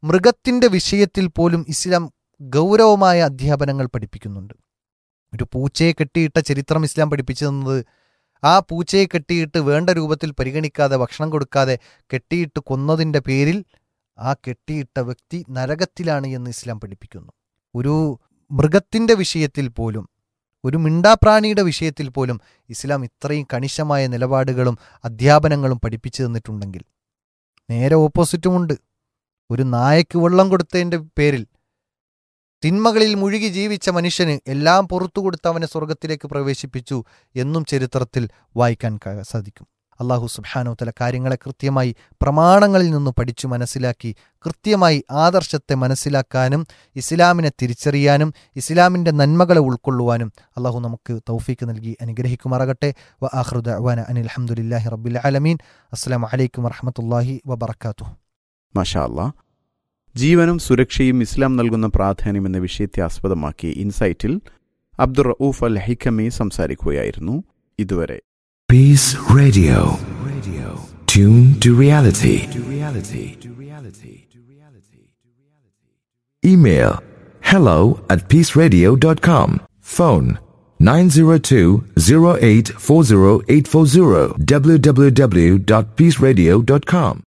മൃഗത്തിൻ്റെ വിഷയത്തിൽ പോലും ഇസ്ലാം ഗൗരവമായ അധ്യാപനങ്ങൾ പഠിപ്പിക്കുന്നുണ്ട് ഒരു പൂച്ചയെ കെട്ടിയിട്ട ചരിത്രം ഇസ്ലാം പഠിപ്പിച്ചു തന്നത് ആ പൂച്ചയെ കെട്ടിയിട്ട് വേണ്ട രൂപത്തിൽ പരിഗണിക്കാതെ ഭക്ഷണം കൊടുക്കാതെ കെട്ടിയിട്ട് കൊന്നതിൻ്റെ പേരിൽ ആ കെട്ടിയിട്ട വ്യക്തി നരകത്തിലാണ് എന്ന് ഇസ്ലാം പഠിപ്പിക്കുന്നു ഒരു മൃഗത്തിൻ്റെ വിഷയത്തിൽ പോലും ഒരു മിണ്ടാപ്രാണിയുടെ വിഷയത്തിൽ പോലും ഇസ്ലാം ഇത്രയും കണിശമായ നിലപാടുകളും അധ്യാപനങ്ങളും പഠിപ്പിച്ചു തന്നിട്ടുണ്ടെങ്കിൽ നേരെ ഓപ്പോസിറ്റുമുണ്ട് ഒരു നായക്ക് വെള്ളം കൊടുത്തതിൻ്റെ പേരിൽ തിന്മകളിൽ മുഴുകി ജീവിച്ച മനുഷ്യന് എല്ലാം പുറത്തു കൊടുത്ത് അവനെ സ്വർഗത്തിലേക്ക് പ്രവേശിപ്പിച്ചു എന്നും ചരിത്രത്തിൽ വായിക്കാൻ ക- സാധിക്കും അള്ളാഹു സുബ്ഹാനോ തല കാര്യങ്ങളെ കൃത്യമായി പ്രമാണങ്ങളിൽ നിന്ന് പഠിച്ചു മനസ്സിലാക്കി കൃത്യമായി ആദർശത്തെ മനസ്സിലാക്കാനും ഇസ്ലാമിനെ തിരിച്ചറിയാനും ഇസ്ലാമിൻ്റെ നന്മകളെ ഉൾക്കൊള്ളുവാനും അള്ളാഹു നമുക്ക് തൗഫീക്ക് നൽകി അനുഗ്രഹിക്കുമാറാകട്ടെ വ ആഹ്റുദ അവാന അനിൽ അഹമ്മദില്ലാഹി റബ്ബിൽ ആലമീൻ അസ്സാം വലൈക്കും വറഹമത്തല്ലാഹി വബർക്കാത്തു മഷാ അല്ലാ ജീവനും സുരക്ഷയും ഇസ്ലാം നൽകുന്ന പ്രാധാന്യം എന്ന വിഷയത്തെ ആസ്പദമാക്കി ഇൻസൈറ്റിൽ അബ്ദുർ റഊഫ് അൽ ഹൈക്കമി സംസാരിക്കുകയായിരുന്നു ഇതുവരെ Peace Radio. Radio. Tune to reality. To reality. To reality. To reality. Email hello at peaceradio.com. Phone 902-0840840 www.peaceradio.com.